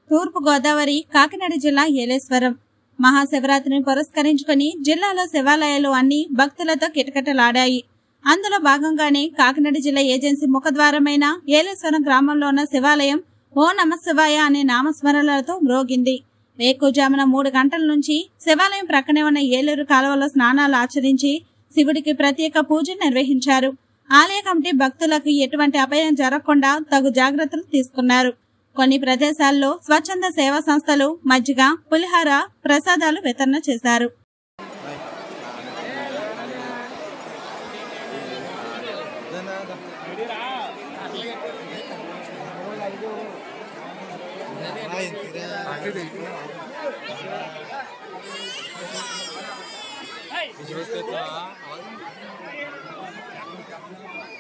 తూర్పు గోదావరి కాకినాడ జిల్లా ఏలేశ్వరం మహాశివరాత్రిని పురస్కరించుకుని జిల్లాలో శివాలయాలు అన్ని భక్తులతో కిటకిటలాడాయి అందులో భాగంగానే కాకినాడ జిల్లా ఏజెన్సీ ముఖద్వారమైన ఏలేశ్వరం గ్రామంలో ఉన్న శివాలయం ఓ నమ శివాయ అనే నామస్మరణలతో మ్రోగింది వేకుజామున మూడు గంటల నుంచి శివాలయం ప్రక్కనే ఉన్న ఏలూరు కాలువలో స్నానాలు ఆచరించి శివుడికి ప్రత్యేక పూజలు నిర్వహించారు ఆలయ కమిటీ భక్తులకు ఎటువంటి అపాయం జరగకుండా తగు జాగ్రత్తలు తీసుకున్నారు కొన్ని ప్రదేశాల్లో స్వచ్ఛంద సేవా సంస్థలు మజ్జిగ పులిహార ప్రసాదాలు వితరణ చేశారు Ay,